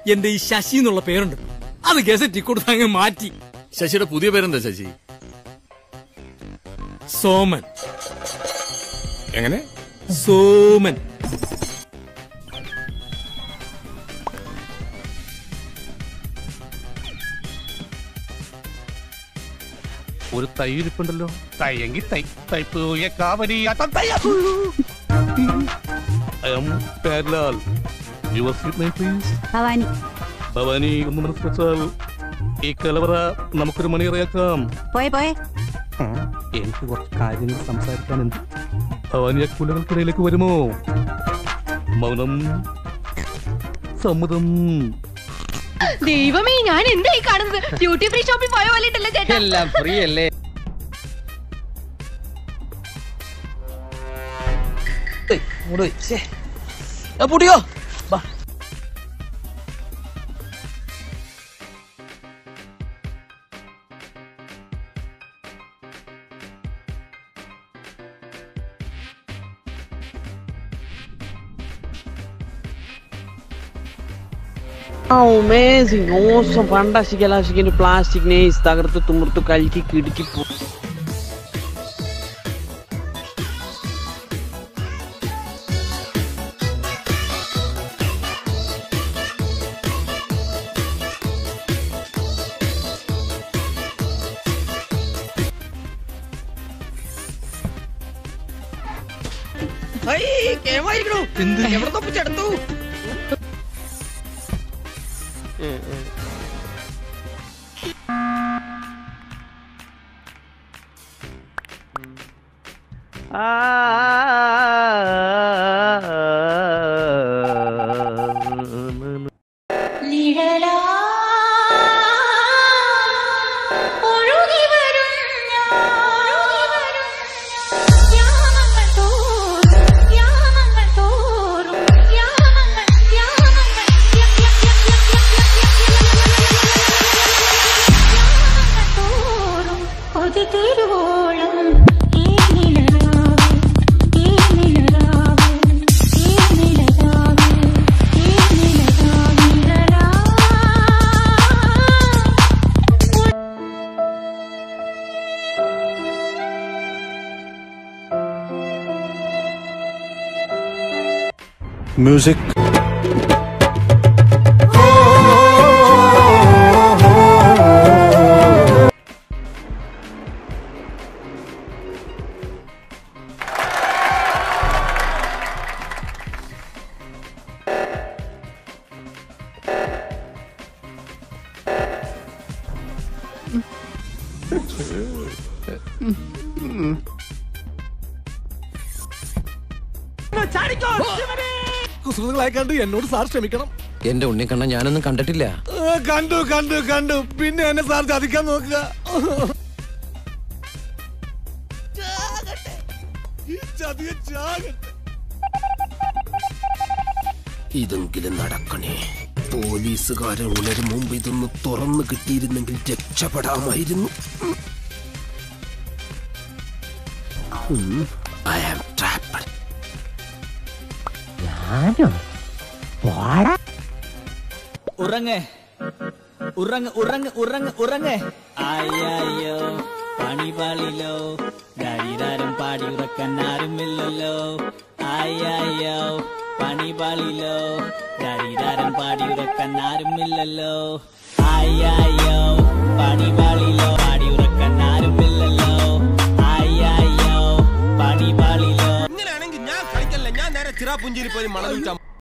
എന്റെ ഈ ശശി എന്നുള്ള പേരുണ്ട് അത് ഗസറ്റി കൊടുത്ത് അങ്ങ് മാറ്റി ശശിയുടെ പുതിയ പേരെന്താ ശശി സോമൻ എങ്ങനെ സോമൻ ഒരു തൈ ഇരിപ്പുണ്ടല്ലോ തയ്യെങ്കി തൈ തൈപ്പൂയ കാവരിയാട്ടം തയ്യ ഐ എം പാരലാൽ your sweet name please Bhavani Bhavani ഒന്ന് മനസ്സിലാൽ ഈ കലവറ നമുക്കൊരു മണിയറിയാക്കാം പോയെ പോയെ എനിക്ക് കുറച്ച് കാര്യങ്ങൾ സംസാരിക്കാനുണ്ട് ഭവാനി ആ കുലകൾക്കിടയിലേക്ക് വരുമോ മൗനം സമ്മതം ദൈവമേ ഞാൻ എന്തായി കാണുന്നത് ഡ്യൂട്ടി ഫ്രീ ഷോപ്പിൽ പോയ പോലെ ഉണ്ടല്ലോ ചേട്ടാ എല്ലാം ഫ്രീ അല്ലേ പൊടിയോ amazing, awesome, fantastic, elastic, and plastic nails തകർത്ത് തുമുർത്ത് കലക്കി കിടുക്കി പോ എവിടെ തൊപ്പിച്ചെടുത്തു Music. കുസൃതികളായി കണ്ട് എന്നോട് സാർ ക്ഷമിക്കണം എന്റെ ഉണ്ണിക്കണ്ണ ഞാനൊന്നും കണ്ടിട്ടില്ല ഏ, കണ്ടു കണ്ടു കണ്ടു പിന്നെ എന്നെ സാർ ചതിക്കാൻ നോക്കുക ചാകട്ടെ. ഈ ചതിയെ ചാകട്ടെ. ഇതെങ്കിലും നടക്കണേ പോലീസുകാരൻ ഉണരും മുമ്പ് ഇതൊന്ന് തുറന്നു കിട്ടിയിരുന്നെങ്കിൽ രക്ഷപ്പെടാമായിരുന്നു ഐ ആം ട്രാപ്പഡ് ഉറങ്ങ് ഉറങ്ങ് ഉറങ്ങ് ഉറങ്ങ് ഉറങ്ങ് അയ്യോ പണി പാളിലോ ദരിദാരം പാടി ഉറക്കാൻ ആരുമില്ലല്ലോ അയ്യോ പണി പാളിലോ ദരിദാരം പാടി ഉറക്കാൻ ആരുമില്ലല്ലോ അയ്യോ പണി പാളിലോ പാടി ഉറക്കാൻ ആരുമില്ലല്ലോ അയ്യോ പണി പാളിലോ ഇങ്ങനെയാണെങ്കിൽ ഞാൻ കളിക്കല്ല ഞാൻ നേരെ ചിറാപുഞ്ചിരി പോയി മണം വിളിച്ചാ